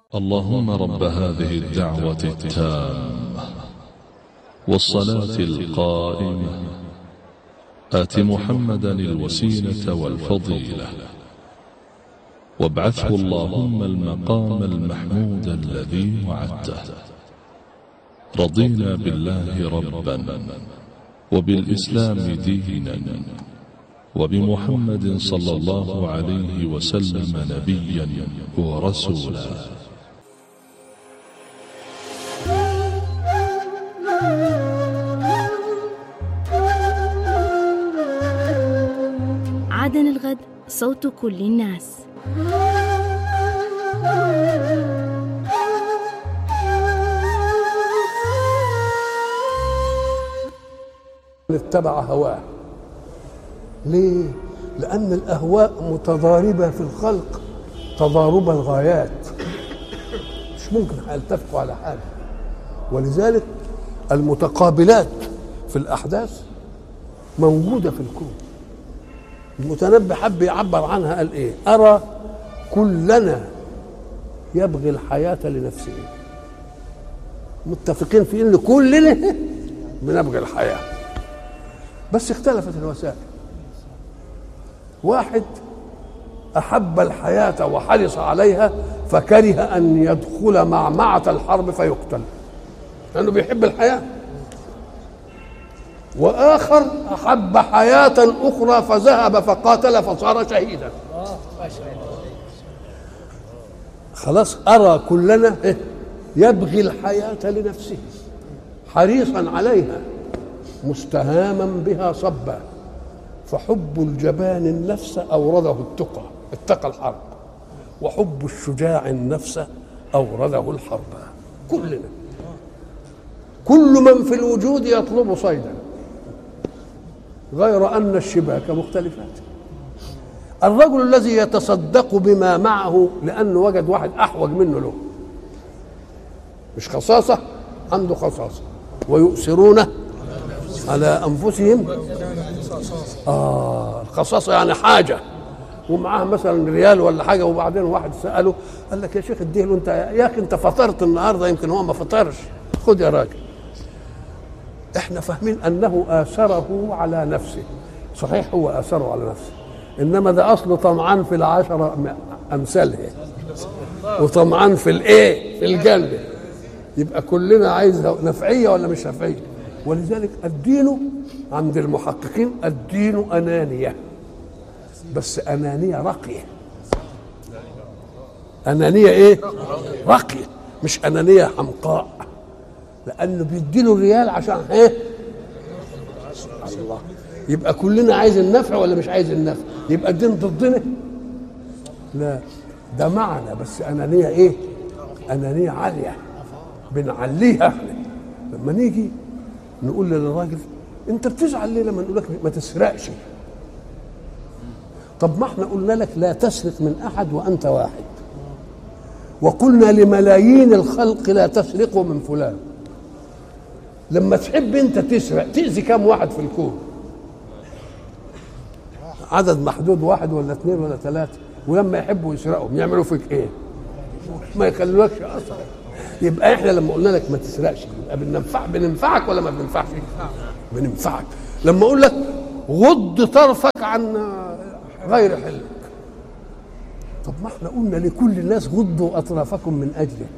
اللهم رب هذه الدعوة التامة والصلاة القائمة آت محمدا الوسيلة والفضيلة وابعثه اللهم المقام المحمود الذي وعدته رضينا بالله ربا وبالإسلام دينا وبمحمد صلى الله عليه وسلم نبيا ورسولا عدن الغد صوت كل الناس اتبع هواه ليه لان الاهواء متضاربه في الخلق تضارب الغايات مش ممكن هيتفقوا على حاجه ولذلك المتقابلات في الاحداث موجوده في الكون المتنبي حب يعبر عنها قال ايه ارى كلنا يبغي الحياه لنفسه متفقين في ان كلنا بنبغي الحياه بس اختلفت الوسائل واحد احب الحياه وحرص عليها فكره ان يدخل معمعه الحرب فيقتل لانه بيحب الحياه واخر احب حياه اخرى فذهب فقاتل فصار شهيدا خلاص ارى كلنا إيه؟ يبغي الحياه لنفسه حريصا عليها مستهاما بها صبا فحب الجبان النفس اورده التقى اتقى الحرب وحب الشجاع النفس اورده الحرب كلنا كل من في الوجود يطلب صيدا غير ان الشباك مختلفات الرجل الذي يتصدق بما معه لانه وجد واحد احوج منه له مش خصاصه عنده خصاصه ويؤثرون على انفسهم اه الخصاصه يعني حاجه ومعاه مثلا ريال ولا حاجه وبعدين واحد ساله قال لك يا شيخ اديه له انت يا اخي انت فطرت النهارده يمكن هو ما فطرش خد يا راجل احنا فاهمين انه اثره على نفسه صحيح هو اثره على نفسه انما ده اصله طمعان في العشره امثالها وطمعان في الايه في الجنه يبقى كلنا عايز نفعيه ولا مش نفعيه ولذلك الدين عند المحققين الدين انانيه بس انانيه راقيه انانيه ايه راقيه مش انانيه حمقاء لانه بيديله الريال عشان ايه الله يبقى كلنا عايز النفع ولا مش عايز النفع يبقى الدين ضدنا لا ده معنى بس انانيه ايه انانيه عاليه بنعليها احنا لما نيجي نقول للراجل انت بتزعل ليه لما نقول لك ما تسرقش طب ما احنا قلنا لك لا تسرق من احد وانت واحد وقلنا لملايين الخلق لا تسرقوا من فلان لما تحب انت تسرق تاذي كم واحد في الكون عدد محدود واحد ولا اثنين ولا ثلاثه ولما يحبوا يسرقوا يعملوا فيك ايه ما يخلوكش اصلا يبقى احنا لما قلنا لك ما تسرقش يبقى بننفع بننفعك ولا ما بننفعش بننفعك لما اقول لك غض طرفك عن غير حلك طب ما احنا قلنا لكل الناس غضوا اطرافكم من اجله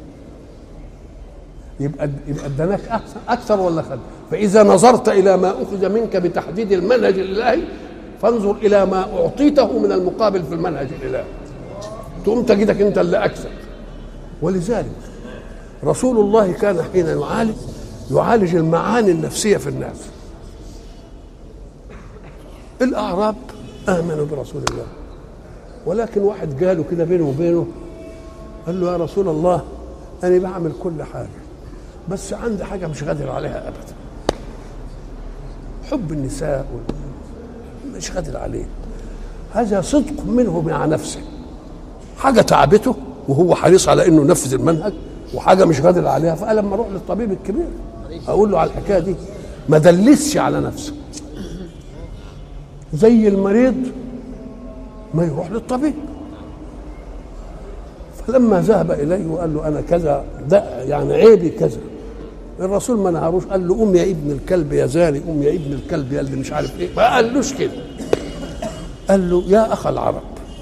يبقى يبقى اداناك احسن اكثر ولا خد فاذا نظرت الى ما اخذ منك بتحديد المنهج الالهي فانظر الى ما اعطيته من المقابل في المنهج الالهي تقوم تجدك انت اللي اكثر ولذلك رسول الله كان حين يعالج يعالج المعاني النفسيه في الناس الاعراب امنوا برسول الله ولكن واحد جاله كده بينه وبينه قال له يا رسول الله انا بعمل كل حاجه بس عندي حاجه مش قادر عليها ابدا حب النساء مش قادر عليه هذا صدق منه مع نفسه حاجه تعبته وهو حريص على انه ينفذ المنهج وحاجه مش قادر عليها فقال لما اروح للطبيب الكبير اقول له على الحكايه دي ما دلسش على نفسه زي المريض ما يروح للطبيب لما ذهب اليه وقال له انا كذا ده يعني عيبي كذا الرسول ما نهروش قال له قوم يا ابن الكلب يا زاني قوم يا ابن الكلب يا اللي مش عارف ايه ما قالوش كده قال له يا اخ العرب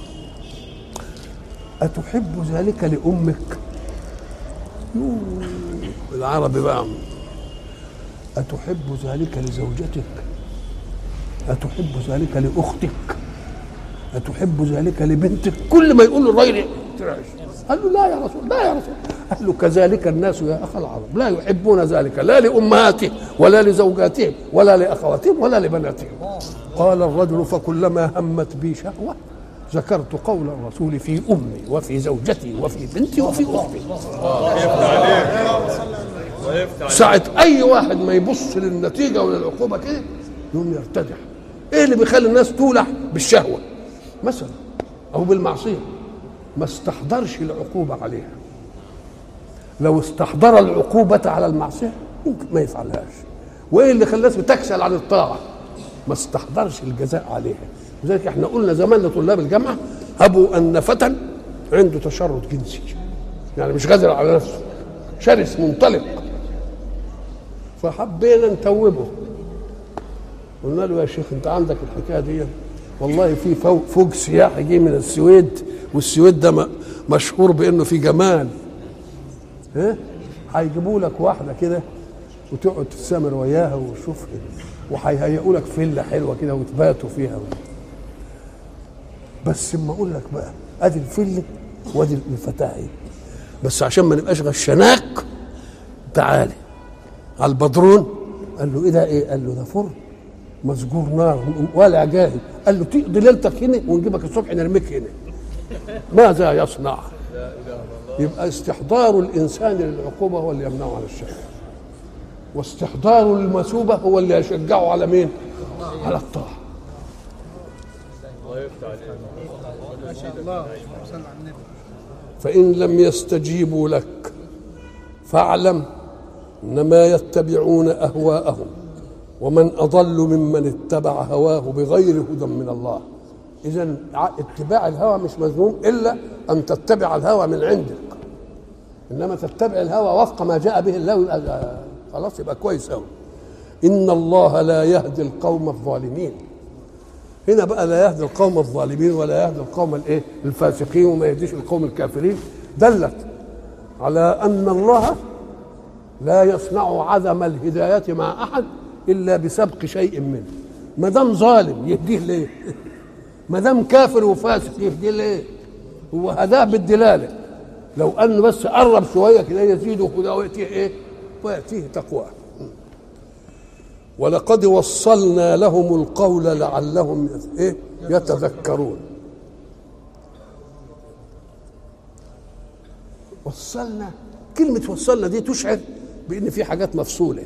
أتحب ذلك لأمك يوه، العربي بقى أتحب ذلك لزوجتك أتحب ذلك لأختك أتحب ذلك لبنتك كل ما يقول له الراجل يترعش قال له لا يا رسول لا يا رسول قال له كذلك الناس يا أخ العرب لا يحبون ذلك لا لأمهاتهم ولا لزوجاتهم ولا لأخواتهم ولا لبناتهم قال الرجل فكلما همت بي شهوة ذكرت قول الرسول في أمي وفي زوجتي وفي بنتي وفي أختي ساعة أي واحد ما يبص للنتيجة وللعقوبة كده يقوم يرتدع إيه اللي بيخلي الناس تولع بالشهوة مثلا أو بالمعصية ما استحضرش العقوبة عليها لو استحضر العقوبة على المعصية ممكن ما يفعلهاش وإيه اللي خلى الناس بتكسل عن الطاعة ما استحضرش الجزاء عليها لذلك احنا قلنا زمان لطلاب الجامعة هبوا أن فتى عنده تشرد جنسي يعني مش قادر على نفسه شرس منطلق فحبينا نتوبه قلنا له يا شيخ انت عندك الحكايه دي والله في فوق, فوق سياحي جه من السويد والسويد ده م- مشهور بانه في جمال ها هيجيبوا لك واحده كده وتقعد تتسامر وياها وتشوف وهيهيئوا لك فيلا حلوه كده وتباتوا فيها بس اما اقول لك بقى ادي الفيلا وادي الفتاه اهي بس عشان ما نبقاش غشناك تعالي على البدرون قال له ايه ده ايه قال له ده فرن مسجور نار والع جاهز قال له تقضي ليلتك هنا ونجيبك الصبح نرميك هنا ماذا يصنع يبقى استحضار الانسان للعقوبه هو اللي يمنعه عن الشر واستحضار المثوبه هو اللي يشجعه على مين على الطاعه فإن لم يستجيبوا لك فاعلم إنما يتبعون أهواءهم ومن أضل ممن اتبع هواه بغير هدى من الله إذا اتباع الهوى مش مذموم إلا أن تتبع الهوى من عندك إنما تتبع الهوى وفق ما جاء به الله يبقى خلاص يبقى كويس أوي إن الله لا يهدي القوم الظالمين هنا بقى لا يهدي القوم الظالمين ولا يهدي القوم الايه الفاسقين وما يهديش القوم الكافرين دلت على ان الله لا يصنع عدم الهدايه مع احد الا بسبق شيء منه ما دام ظالم يهديه ليه ما دام كافر وفاسق يهديه ليه هو هداه بالدلاله لو انه بس قرب شويه كده يزيده هدى وياتيه ايه وياتيه تقواه ولقد وصلنا لهم القول لعلهم ايه يتذكرون وصلنا كلمة وصلنا دي تشعر بأن في حاجات مفصولة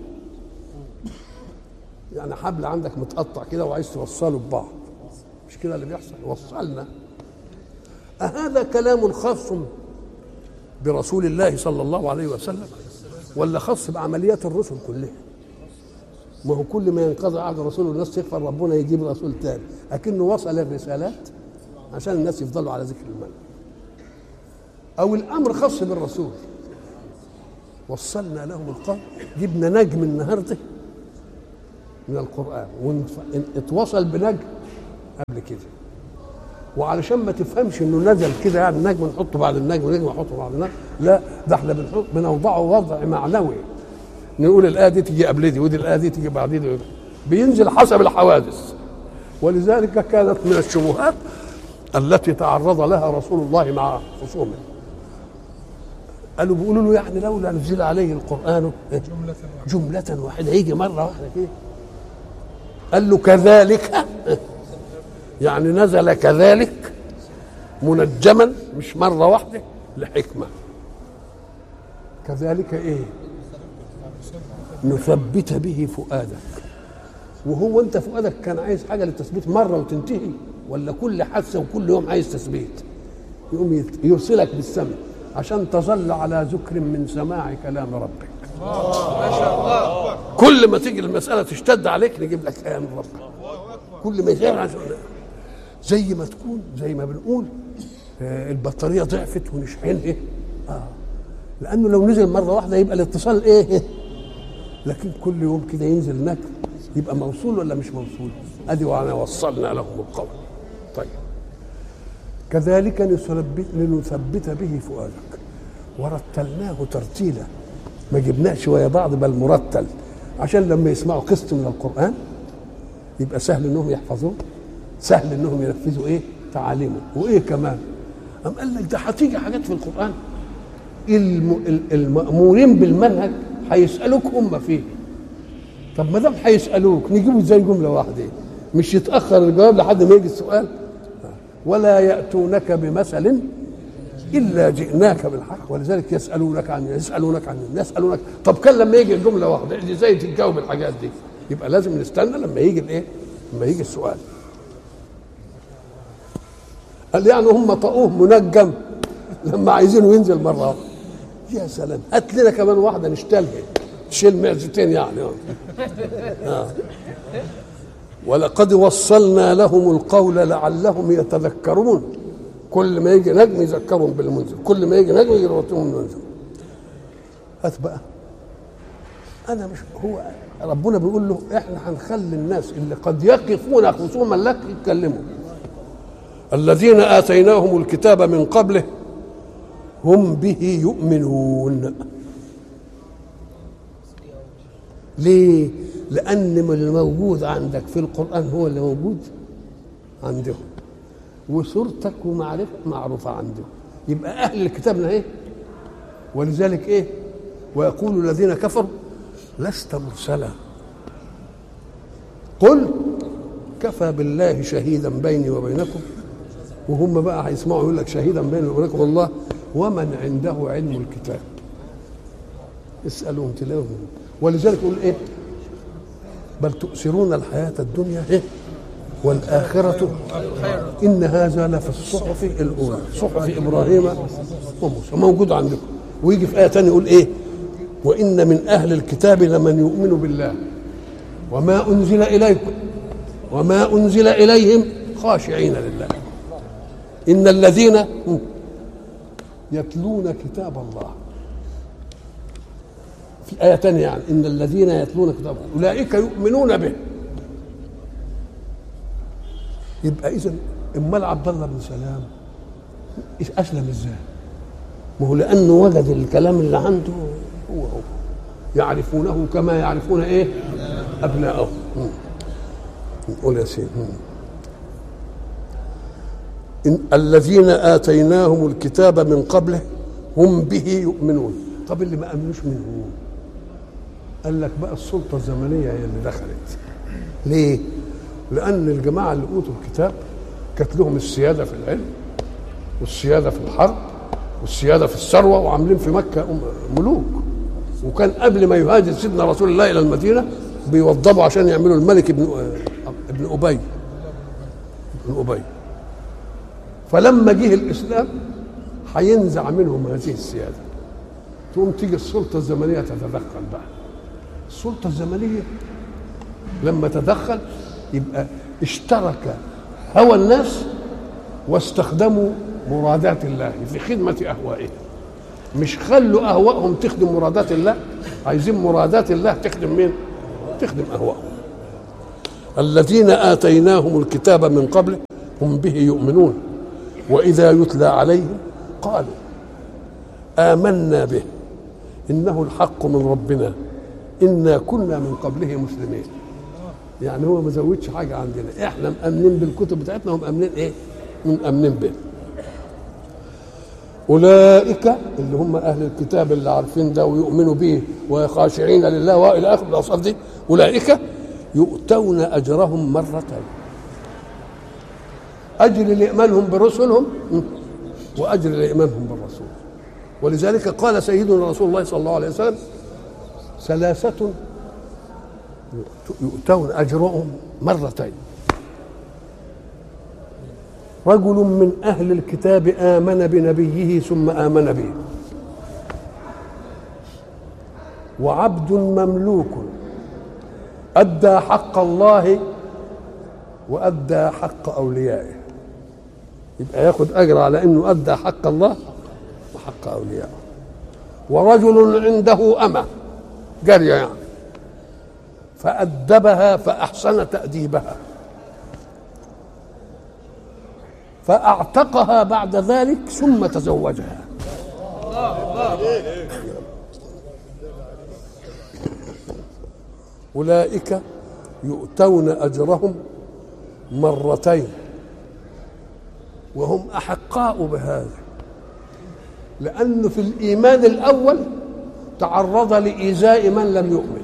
يعني حبل عندك متقطع كده وعايز توصله ببعض مش كده اللي بيحصل وصلنا أهذا كلام خاص برسول الله صلى الله عليه وسلم ولا خاص بعمليات الرسل كلها ما هو كل ما ينقضي عهد الرسول والناس تغفر ربنا يجيب رسول تاني لكنه وصل الرسالات عشان الناس يفضلوا على ذكر الملك او الامر خاص بالرسول وصلنا لهم القول جبنا نجم النهارده من القران واتوصل بنجم قبل كده وعلشان ما تفهمش انه نزل كده يعني نجم نحطه بعد النجم ونجم نحطه بعد النجم لا ده احنا بنحط بنوضعه وضع معنوي نقول الايه دي تيجي قبل دي ودي الايه دي تيجي بعد دي بينزل حسب الحوادث ولذلك كانت من الشبهات التي تعرض لها رسول الله مع خصومه قالوا بيقولوا له يعني لولا نزل عليه القران جملة جملة واحدة يجي مرة واحدة كده قال له كذلك يعني نزل كذلك منجما مش مرة واحدة لحكمة كذلك ايه نثبت به فؤادك وهو انت فؤادك كان عايز حاجه للتثبيت مره وتنتهي ولا كل حادثه وكل يوم عايز تثبيت يقوم يرسلك بالسمع عشان تظل على ذكر من سماع كلام ربك ما شاء الله كل ما تيجي المساله تشتد عليك نجيب لك ايه من ربك كل ما يجي زي ما تكون زي ما بنقول آه، البطاريه ضعفت ونشحنها اه لانه لو نزل مره واحده يبقى الاتصال ايه لكن كل يوم كده ينزل هناك يبقى موصول ولا مش موصول ادي وانا وصلنا لهم القول طيب كذلك نثبت لنثبت به فؤادك ورتلناه ترتيلا ما جبناش ويا بعض بل مرتل عشان لما يسمعوا قسط من القران يبقى سهل انهم يحفظوه سهل انهم ينفذوا ايه تعاليمه وايه كمان أم قال لك ده هتيجي حاجات في القران الم... ال- المأمورين بالمنهج هيسألوك هم فيه طب ما دام هيسألوك نجيبه ازاي جملة واحدة مش يتأخر الجواب لحد ما يجي السؤال ولا يأتونك بمثل إلا جئناك بالحق ولذلك يسألونك عن يسألونك عن يسألونك طب كان لما يجي الجملة واحدة ازاي تتجاوب الحاجات دي يبقى لازم نستنى لما يجي الايه لما يجي السؤال قال يعني هم طقوه منجم لما عايزينه ينزل مره واحده يا سلام هات لنا كمان واحده نشتلها تشيل معزتين يعني آه. آه. ولقد وصلنا لهم القول لعلهم يتذكرون كل ما يجي نجم يذكرهم بالمنزل كل ما يجي نجم يروتهم المنزل هات بقى انا مش هو ربنا بيقول له احنا هنخلي الناس اللي قد يقفون خصوما لك يتكلموا الذين اتيناهم الكتاب من قبله هم به يؤمنون ليه لان الموجود عندك في القران هو اللي موجود عندهم وصورتك ومعرفة معروفة عندهم يبقى أهل الكتاب ايه ولذلك إيه ويقول الذين كفروا لست مرسلا قل كفى بالله شهيدا بيني وبينكم وهم بقى هيسمعوا يقول لك شهيدا بيني وبينكم الله ومن عنده علم الكتاب اسألهم تلاهم ولذلك يقول ايه بل تؤثرون الحياة الدنيا ايه والآخرة إن هذا لفي الصحف الأولى صحف إبراهيم وموسى موجود عندكم ويجي في آية تانية يقول إيه وإن من أهل الكتاب لمن يؤمن بالله وما أنزل إليكم وما أنزل إليهم خاشعين لله إن الذين يتلون كتاب الله في آية تانية يعني إن الذين يتلون كتاب الله أولئك يؤمنون به يبقى إذا امال عبد الله بن سلام اسلم ازاي؟ ما هو لانه وجد الكلام اللي عنده هو هو يعرفونه كما يعرفون ايه؟ ابناءهم قول يا سيدي إن الذين آتيناهم الكتاب من قبله هم به يؤمنون طب اللي ما أمنوش منه هو قال لك بقى السلطة الزمنية هي اللي دخلت ليه؟ لأن الجماعة اللي أوتوا الكتاب كانت لهم السيادة في العلم والسيادة في الحرب والسيادة في الثروة وعاملين في مكة ملوك وكان قبل ما يهاجر سيدنا رسول الله إلى المدينة بيوضبوا عشان يعملوا الملك ابن ابن أبي ابن أبي فلما جه الإسلام هينزع منهم هذه السيادة تقوم تيجي السلطة الزمنية تتدخل بقى السلطة الزمنية لما تدخل يبقى اشترك هوى الناس واستخدموا مرادات الله في خدمة أهوائهم مش خلوا أهوائهم تخدم مرادات الله عايزين مرادات الله تخدم مين؟ تخدم أهوائهم الذين آتيناهم الكتاب من قبله هم به يؤمنون وإذا يتلى عليهم قالوا آمنا به إنه الحق من ربنا إنا كنا من قبله مسلمين يعني هو ما زودش حاجه عندنا احنا مامنين بالكتب بتاعتنا وهم مامنين ايه مامنين به اولئك اللي هم اهل الكتاب اللي عارفين ده ويؤمنوا به وخاشعين لله والى اخر الاوصاف دي اولئك يؤتون اجرهم مرتين اجر لايمانهم برسلهم واجر لايمانهم بالرسول ولذلك قال سيدنا رسول الله صلى الله عليه وسلم ثلاثه يؤتون أجرهم مرتين رجل من أهل الكتاب آمن بنبيه ثم آمن به وعبد مملوك أدى حق الله وأدى حق أوليائه يبقى ياخد اجر على انه ادى حق الله وحق اوليائه ورجل عنده امه جاريه يعني فادبها فاحسن تاديبها فاعتقها بعد ذلك ثم تزوجها اولئك يؤتون اجرهم مرتين وهم احقاء بهذا لانه في الايمان الاول تعرض لايذاء من لم يؤمن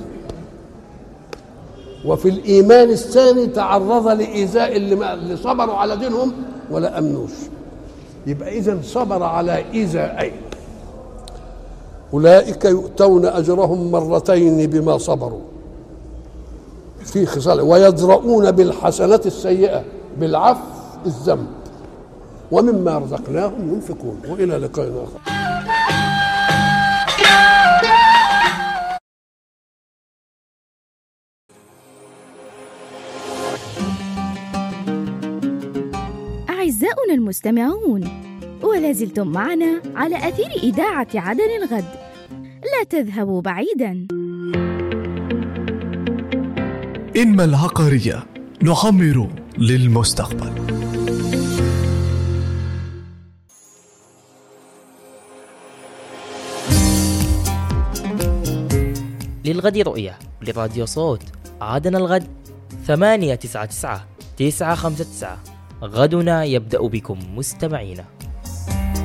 وفي الايمان الثاني تعرض لايذاء اللي, اللي صبروا على دينهم ولا امنوش يبقى اذا صبر على ايذائين اولئك يؤتون اجرهم مرتين بما صبروا في خصال ويدرؤون بالحسنة السيئة بالعفو الذنب ومما رزقناهم ينفقون وإلى لقاء آخر أعزاؤنا المستمعون ولا زلتم معنا على أثير إذاعة عدن الغد لا تذهبوا بعيدا إنما العقارية نعمر للمستقبل للغد رؤية لراديو صوت عادنا الغد ثمانية تسعة تسعة تسعة خمسة تسعة غدنا يبدأ بكم مستمعينا